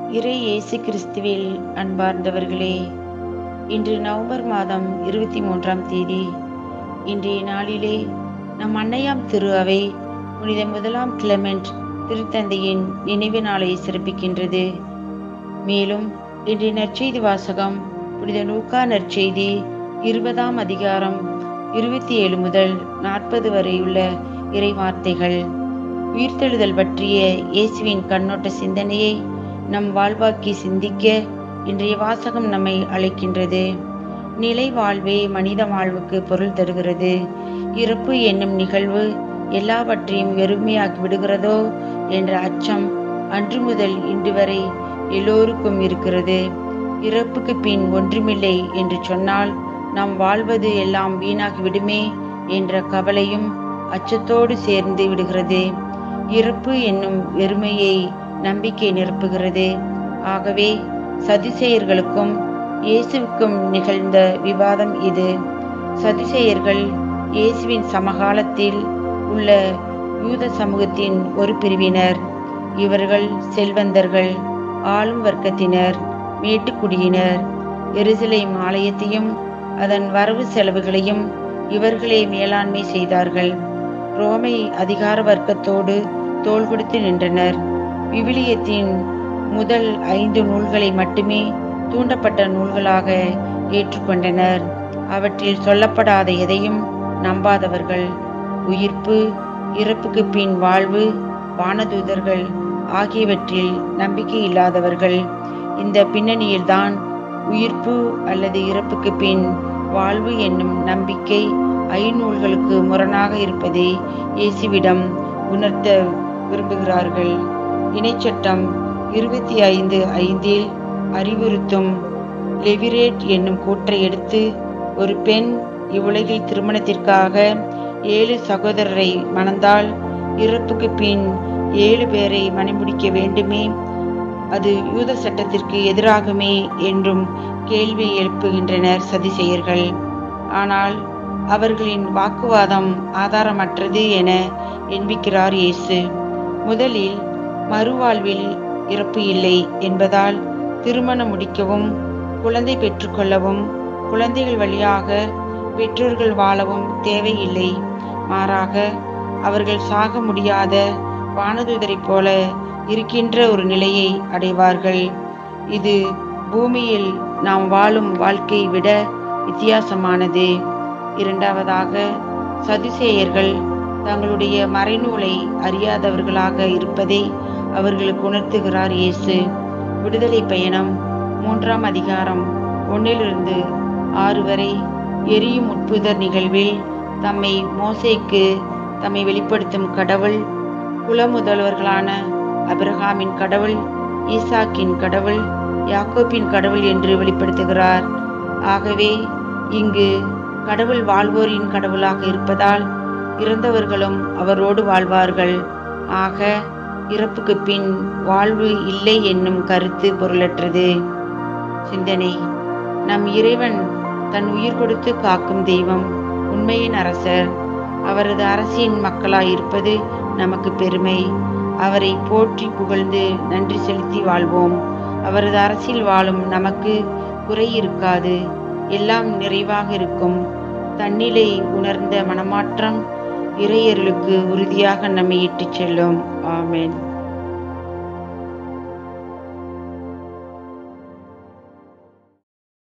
இறை இயேசு கிறிஸ்துவில் அன்பார்ந்தவர்களே இன்று நவம்பர் மாதம் இருபத்தி மூன்றாம் தேதி இன்றைய நாளிலே நம் அன்னையாம் திரு அவை புனித முதலாம் கிளமெண்ட் திருத்தந்தையின் நினைவு நாளை சிறப்பிக்கின்றது மேலும் இன்றைய நற்செய்தி வாசகம் புனித லூக்கா நற்செய்தி இருபதாம் அதிகாரம் இருபத்தி ஏழு முதல் நாற்பது வரையுள்ள இறை வார்த்தைகள் உயிர்த்தெழுதல் பற்றிய இயேசுவின் கண்ணோட்ட சிந்தனையை நம் வாழ்வாக்கி சிந்திக்க இன்றைய வாசகம் நம்மை அழைக்கின்றது நிலை வாழ்வே மனித வாழ்வுக்கு பொருள் தருகிறது இறப்பு என்னும் நிகழ்வு எல்லாவற்றையும் வெறுமையாக்கி விடுகிறதோ என்ற அச்சம் அன்று முதல் இன்று வரை எல்லோருக்கும் இருக்கிறது இறப்புக்கு பின் ஒன்றுமில்லை என்று சொன்னால் நாம் வாழ்வது எல்லாம் வீணாகி விடுமே என்ற கவலையும் அச்சத்தோடு சேர்ந்து விடுகிறது இறப்பு என்னும் வெறுமையை நம்பிக்கை நிரப்புகிறது ஆகவே சதிசெயர்களுக்கும் இயேசுவுக்கும் நிகழ்ந்த விவாதம் இது சதிசெயர்கள் இயேசுவின் சமகாலத்தில் உள்ள யூத சமூகத்தின் ஒரு பிரிவினர் இவர்கள் செல்வந்தர்கள் ஆளும் வர்க்கத்தினர் மேட்டுக்குடியினர் எருசலேம் ஆலயத்தையும் அதன் வரவு செலவுகளையும் இவர்களே மேலாண்மை செய்தார்கள் ரோமை அதிகார வர்க்கத்தோடு தோள் கொடுத்து நின்றனர் விவிலியத்தின் முதல் ஐந்து நூல்களை மட்டுமே தூண்டப்பட்ட நூல்களாக ஏற்றுக்கொண்டனர் அவற்றில் சொல்லப்படாத எதையும் நம்பாதவர்கள் உயிர்ப்பு இறப்புக்கு பின் வாழ்வு வானதூதர்கள் ஆகியவற்றில் நம்பிக்கை இல்லாதவர்கள் இந்த பின்னணியில்தான் உயிர்ப்பு அல்லது இறப்புக்கு பின் வாழ்வு என்னும் நம்பிக்கை ஐநூல்களுக்கு முரணாக இருப்பதை இயேசுவிடம் உணர்த்த விரும்புகிறார்கள் இணைச்சட்டம் இருபத்தி ஐந்து ஐந்தில் அறிவுறுத்தும் லெவிரேட் என்னும் கூற்றை எடுத்து ஒரு பெண் இவ்வுலகில் திருமணத்திற்காக ஏழு சகோதரரை மணந்தால் இறப்புக்கு பின் ஏழு பேரை மணமுடிக்க வேண்டுமே அது யூத சட்டத்திற்கு எதிராகுமே என்றும் கேள்வி எழுப்புகின்றனர் சதிசெயர்கள் ஆனால் அவர்களின் வாக்குவாதம் ஆதாரமற்றது என எண்பிக்கிறார் இயேசு முதலில் மறுவாழ்வில் இறப்பு இல்லை என்பதால் திருமணம் முடிக்கவும் குழந்தை பெற்றுக்கொள்ளவும் குழந்தைகள் வழியாக பெற்றோர்கள் வாழவும் தேவையில்லை மாறாக அவர்கள் சாக முடியாத வானதூதரைப் போல இருக்கின்ற ஒரு நிலையை அடைவார்கள் இது பூமியில் நாம் வாழும் வாழ்க்கையை விட வித்தியாசமானது இரண்டாவதாக சதுசேயர்கள் தங்களுடைய மறைநூலை அறியாதவர்களாக இருப்பதை அவர்களுக்கு உணர்த்துகிறார் இயேசு விடுதலை பயணம் மூன்றாம் அதிகாரம் ஒன்னிலிருந்து ஆறு வரை எரியும் உட்புதர் நிகழ்வில் தம்மை மோசைக்கு தம்மை வெளிப்படுத்தும் கடவுள் குலமுதல்வர்களான அபிரஹாமின் கடவுள் ஈசாக்கின் கடவுள் யாக்கோப்பின் கடவுள் என்று வெளிப்படுத்துகிறார் ஆகவே இங்கு கடவுள் வாழ்வோரின் கடவுளாக இருப்பதால் இறந்தவர்களும் அவரோடு வாழ்வார்கள் ஆக இறப்புக்கு பின் வாழ்வு இல்லை என்னும் கருத்து பொருளற்றது சிந்தனை நம் இறைவன் தன் உயிர் கொடுத்து காக்கும் தெய்வம் உண்மையின் அரசர் அவரது அரசின் மக்களாயிருப்பது நமக்கு பெருமை அவரை போற்றி புகழ்ந்து நன்றி செலுத்தி வாழ்வோம் அவரது அரசில் வாழும் நமக்கு குறை இருக்காது எல்லாம் நிறைவாக இருக்கும் தன்னிலை உணர்ந்த மனமாற்றம் இறையர்களுக்கு உறுதியாக நம்மை இட்டுச் செல்லும் ஆமேன்